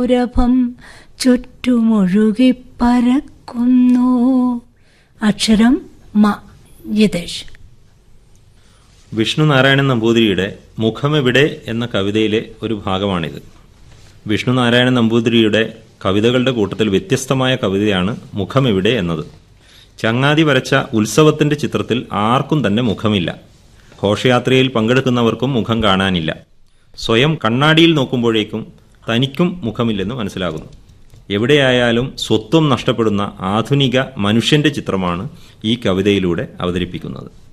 സൗരഭം ചുറ്റുമൊഴുകി പരക്കുന്നു അക്ഷരം മ ജിതേഷ് വിഷ്ണു നാരായണൻ നമ്പൂതിരിയുടെ മുഖമെവിടെ എന്ന കവിതയിലെ ഒരു ഭാഗമാണിത് വിഷ്ണു നാരായണൻ നമ്പൂതിരിയുടെ കവിതകളുടെ കൂട്ടത്തിൽ വ്യത്യസ്തമായ കവിതയാണ് മുഖമെവിടെ എന്നത് ചങ്ങാതി വരച്ച ഉത്സവത്തിന്റെ ചിത്രത്തിൽ ആർക്കും തന്നെ മുഖമില്ല ഘോഷയാത്രയിൽ പങ്കെടുക്കുന്നവർക്കും മുഖം കാണാനില്ല സ്വയം കണ്ണാടിയിൽ നോക്കുമ്പോഴേക്കും തനിക്കും മുഖമില്ലെന്ന് മനസ്സിലാകുന്നു എവിടെയായാലും സ്വത്വം നഷ്ടപ്പെടുന്ന ആധുനിക മനുഷ്യന്റെ ചിത്രമാണ് ഈ കവിതയിലൂടെ അവതരിപ്പിക്കുന്നത്